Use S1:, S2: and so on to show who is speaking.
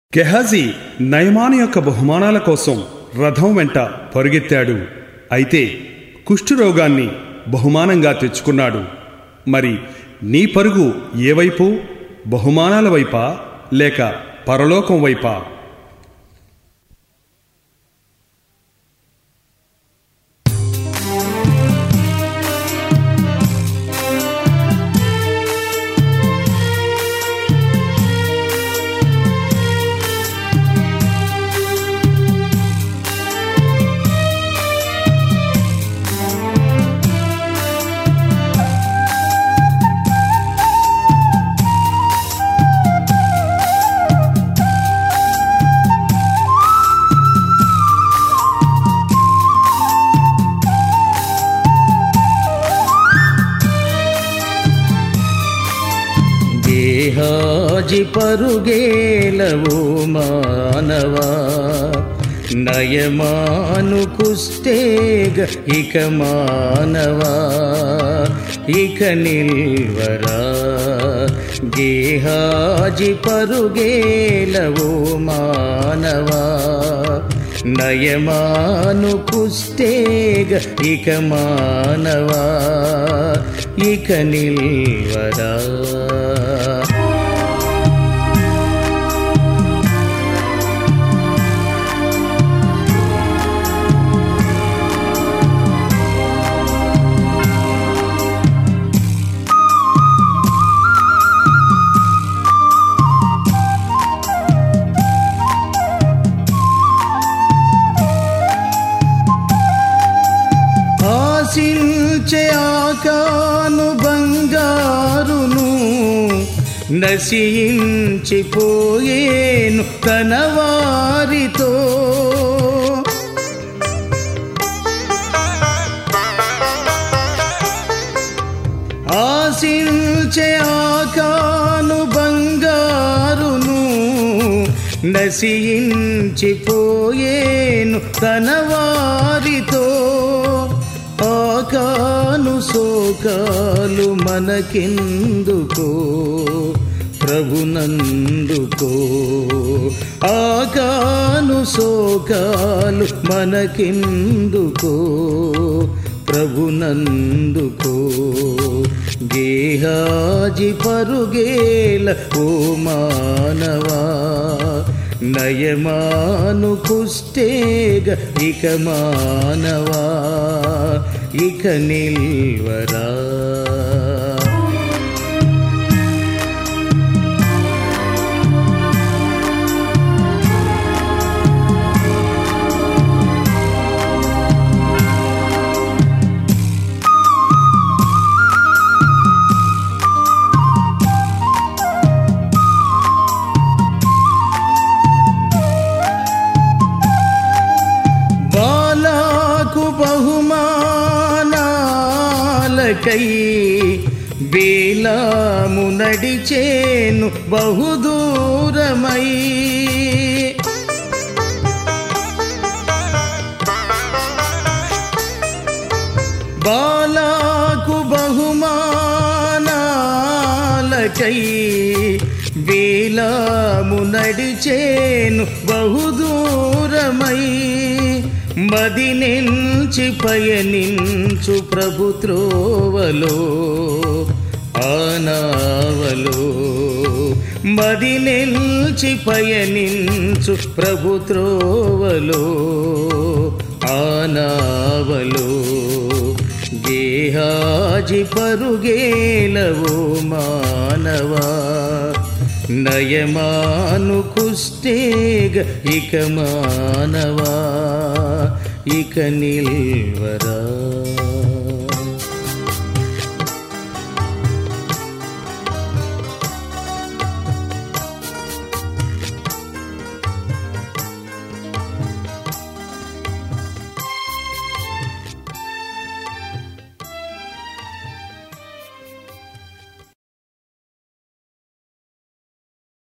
S1: గెహాజీ నయమాను యొక్క బహుమానాల కోసం రథం వెంట పరుగెత్తాడు అయితే కుష్ఠురోగాన్ని బహుమానంగా తెచ్చుకున్నాడు మరి నీ పరుగు ఏ వైపు బహుమానాల వైపా లేక పరలోకం వైపా
S2: గేహాజి పరుగేలవో మానవా నయమాను కుస్తేగ ఇక మానవా ఇక నిల్వరా గేహాజి పరుగేలవో మానవా నయమాను కుస్తేగ ఇక మానవా ఇక నిల్వరా ఆశించే ఆకాను బంగారును నశించిపోయేను తన వారితో ఆశించే ఆకాను బంగారును నశించిపోయేను తన వారితో ఆకాను శోకాలు మనకెందుకో ప్రభునందుకో ఆకాను శోకాలు మనకెందుకో ప్రభునందుకో గేహాజి పరుగేల ఓ మానవా నయమాను కుస్తేగ ఇక మానవా ఇక నిల్వరా బాలాకు బహుమానాలకై బేలాము నడిచేను బహుదూరమై బాలాకు బహుమానాలకై వేలాము నడిచేను బహుదూరమై మది నుంచి పయనించు ప్రభుత్రోవలో ఆనావలో మది నిల్చి పయనించు ప్రభుత్రోవలో ఆనావలో గేహాజి పరుగేలవో మానవా నయమాను కుస్తేగ ఇక మానవా ఇక నిల్వరా